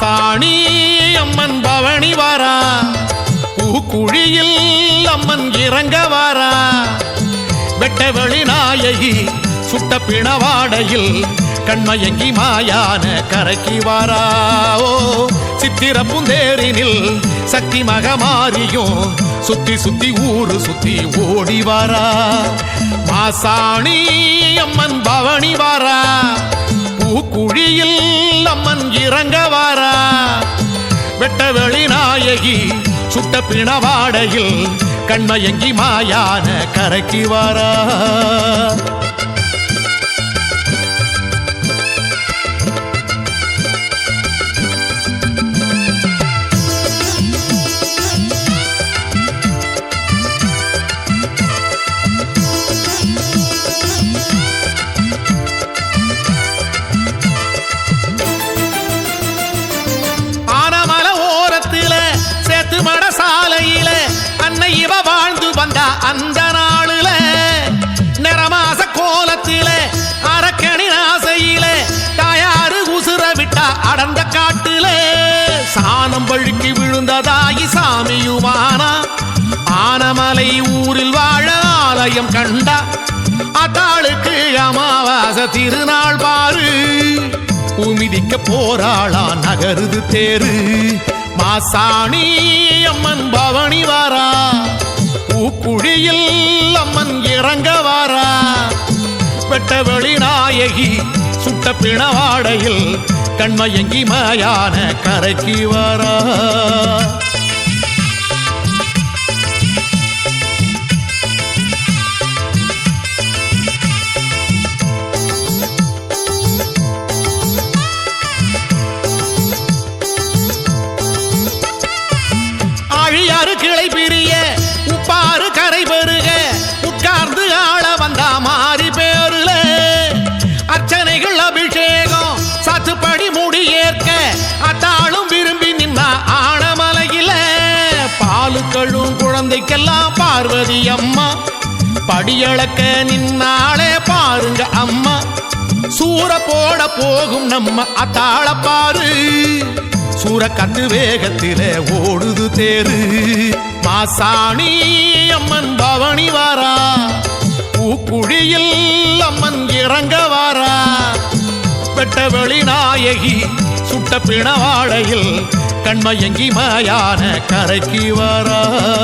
மாசாணி அம்மன் பவனி வாரா பூக்குழியில் அம்மன் இறங்க வாரா வெட்டவெளி நாயகி சுட்ட பிணவாடையில் கண்மயங்கி மாயான கரைக்கு வாரா ஓ சித்திர புந்தேரினில் சக்தி மகமாரியும் சுத்தி சுத்தி ஊரு சுத்தி ஓடி வாரா மாசாணி அம்மன் பவனி வாரா பூக்குழியில் அம்மன் இறங்க வாரா வெட்டவெளி நாயகி சுட்ட பிணவாடையில் கண்மயங்கி மாயான கரைக்கு வாரா ஆனமல ஓரத்தில சேத்து மட சாலையில அன்னை இவ வாழ்ந்து வந்தா அந்த நாளுல நிறமாச கோலத்தில அரக்கணி ஆசையில தாயாரு உசுர விட்டா அடர்ந்த காட்டுல சாணம் பழுக்கி விழுந்ததாயி சாமியுமானா ஆனமலை ஊரில் வாழ ஆலயம் கண்டா அத்தாளுக்கு அமாவாச திருநாள் பாரு பூமிதிக்க போராளா நகருது தேரு மாசாணி அம்மன் பவனி வாரா பூக்குழியில் அம்மன் இறங்க வாரா வெட்டவெளி நாயகி சுட்ட பிணவாடையில் கண்மயங்கி மாயான கரைக்கு வாரா ஆழியாறு கிளை பிரிய உப்பாறு கரை பெருக உட்கார்ந்து ஆள வந்தா மாறி பேருல அர்ச்சனைகள் அபிஷேகம் சாத்துப்படி முடி ஏற்க அத்தாளும் விரும்பி நின்னா ஆனமலையில பாலுக்களும் குழந்தைக்கெல்லாம் பார்வதி அம்மா படியளக்க நின்னாலே பாருங்க அம்மா சூற போட போகும் நம்ம அத்தாள பாரு சூரக்கத்து வேகத்திலே ஓடுது தேரு மாசாணி அம்மன் பவனி வாரா பூக்குழியில் அம்மன் இறங்க வாரா வெட்டவெளி நாயகி சுட்ட பிணவாடையில் கண்மயங்கி மாயான கரைக்கு வாரா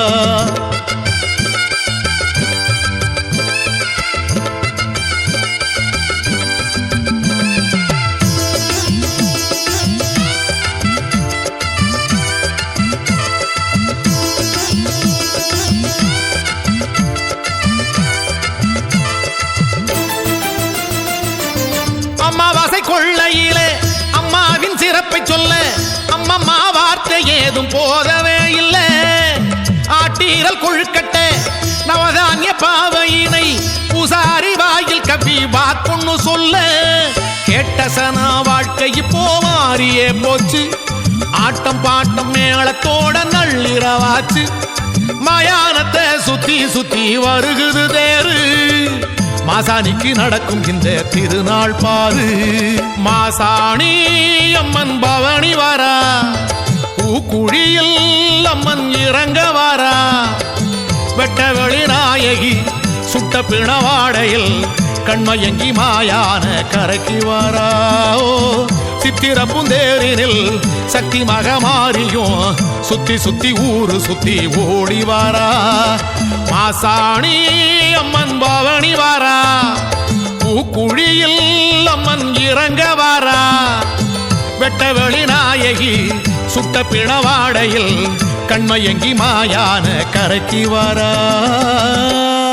அம்மாவாசை கொள்ளையிலே அம்மாவின் சிறப்பை சொல்ல அம்மம்மா வார்த்தை ஏதும் போதவே இல்லை ஆட்டீரல் கொழுக்கட்ட நவதானிய பாவையினை பூசாரி வாயில் கவி வாக்கொன்னு சொல்ல கேட்ட சனா வாழ்க்கை இப்போ மாறியே போச்சு ஆட்டம் பாட்டம் மேளத்தோட நள்ளிரவாச்சு மயானத்தை சுத்தி சுத்தி வருகுது தேரு மாசாணிக்கு நடக்கும் இந்த திருநாள் பாரு மாசாணி அம்மன் பவனி வாரா பூக்குழியில் அம்மன் இறங்க வாரா வெட்டவெளி நாயகி சுட்ட பிணவாடையில் கண்மயங்கி மாயான கரைக்கு வாரா ஓ, சித்திர புந்தேரினில் சக்தி மகமாரியும் சுத்தி சுத்தி ஊரு சுத்தி ஓடி வாரா மாசாணி அம்மன் பவனி வாரா பூக்குழியில் அம்மன் இறங்க வாரா வெட்டவெளி நாயகி சுட்ட பிணவாடையில் கண்மயங்கி மாயான கரைக்கு வாரா